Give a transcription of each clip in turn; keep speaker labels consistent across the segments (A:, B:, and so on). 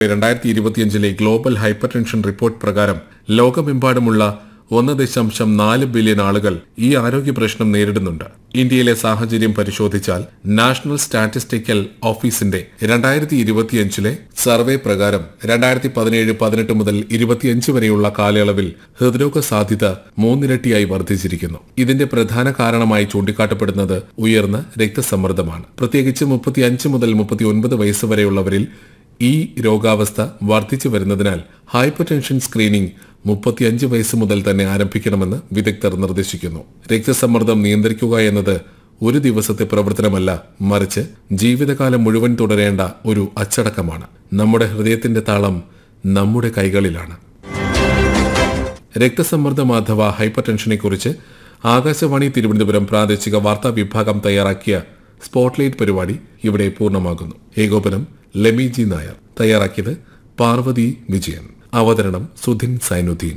A: രണ്ടായിരത്തി ഇരുപത്തിയഞ്ചിലെ global hyper tension report പ്രകാരം ലോകമെമ്പാടുമുള്ള ഒന്ന് ദശാംശം നാല് ബില്യൺ ആളുകൾ ഈ ആരോഗ്യ പ്രശ്നം നേരിടുന്നുണ്ട് ഇന്ത്യയിലെ സാഹചര്യം പരിശോധിച്ചാൽ നാഷണൽ സ്റ്റാറ്റിസ്റ്റിക്കൽ ഓഫീസിന്റെ രണ്ടായിരത്തി ഇരുപത്തിയഞ്ചിലെ സർവേ പ്രകാരം രണ്ടായിരത്തി പതിനേഴ് പതിനെട്ട് മുതൽ ഇരുപത്തിയഞ്ച് വരെയുള്ള കാലയളവിൽ ഹൃദ്രോഗ സാധ്യത മൂന്നിരട്ടിയായി വർദ്ധിച്ചിരിക്കുന്നു ഇതിന്റെ പ്രധാന കാരണമായി ചൂണ്ടിക്കാട്ടപ്പെടുന്നത് ഉയർന്ന രക്തസമ്മർദ്ദമാണ് പ്രത്യേകിച്ച് മുപ്പത്തിയഞ്ച് മുതൽ മുപ്പത്തിയൊൻപത് വയസ്സ് വരെയുള്ളവരിൽ ഈ രോഗാവസ്ഥ വർദ്ധിച്ചു വരുന്നതിനാൽ ഹൈപ്പർ ടെൻഷൻ സ്ക്രീനിംഗ് മുപ്പത്തിയഞ്ച് വയസ്സ് മുതൽ തന്നെ ആരംഭിക്കണമെന്ന് വിദഗ്ധർ നിർദ്ദേശിക്കുന്നു രക്തസമ്മർദ്ദം നിയന്ത്രിക്കുക എന്നത് ഒരു ദിവസത്തെ പ്രവർത്തനമല്ല മറിച്ച് ജീവിതകാലം മുഴുവൻ തുടരേണ്ട ഒരു അച്ചടക്കമാണ് നമ്മുടെ ഹൃദയത്തിന്റെ താളം നമ്മുടെ കൈകളിലാണ് രക്തസമ്മർദ്ദം അഥവാ ഹൈപ്പർ ടെൻഷനെ കുറിച്ച് ആകാശവാണി തിരുവനന്തപുരം പ്രാദേശിക വാർത്താ വിഭാഗം തയ്യാറാക്കിയ സ്പോട്ട്ലൈറ്റ് പരിപാടി ഇവിടെ പൂർണ്ണമാകുന്നു ഏകോപനം ലെമി ജി നായർ തയ്യാറാക്കിയത് പാർവതി വിജയൻ അവതരണം സുധിൻ സൈനുദ്ദീൻ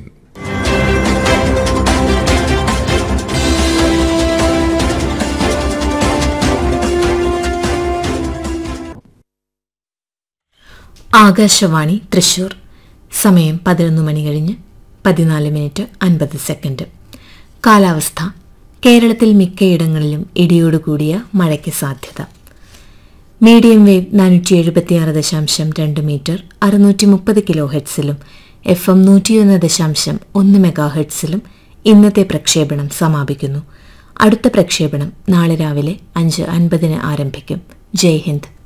B: ആകാശവാണി തൃശൂർ സമയം പതിനൊന്ന് മണി കഴിഞ്ഞ് പതിനാല് മിനിറ്റ് അൻപത് സെക്കൻഡ് കാലാവസ്ഥ കേരളത്തിൽ മിക്കയിടങ്ങളിലും ഇടിയോടുകൂടിയ മഴയ്ക്ക് സാധ്യത മീഡിയം വേവ് നാനൂറ്റി എഴുപത്തിയാറ് ദശാംശം രണ്ട് മീറ്റർ അറുന്നൂറ്റി മുപ്പത് കിലോ ഹെഡ്സിലും എഫ് എം നൂറ്റിയൊന്ന് ദശാംശം ഒന്ന് മെഗാ ഹെഡ്സിലും ഇന്നത്തെ പ്രക്ഷേപണം സമാപിക്കുന്നു അടുത്ത പ്രക്ഷേപണം നാളെ രാവിലെ അഞ്ച് അൻപതിന് ആരംഭിക്കും ജയ് ഹിന്ദ്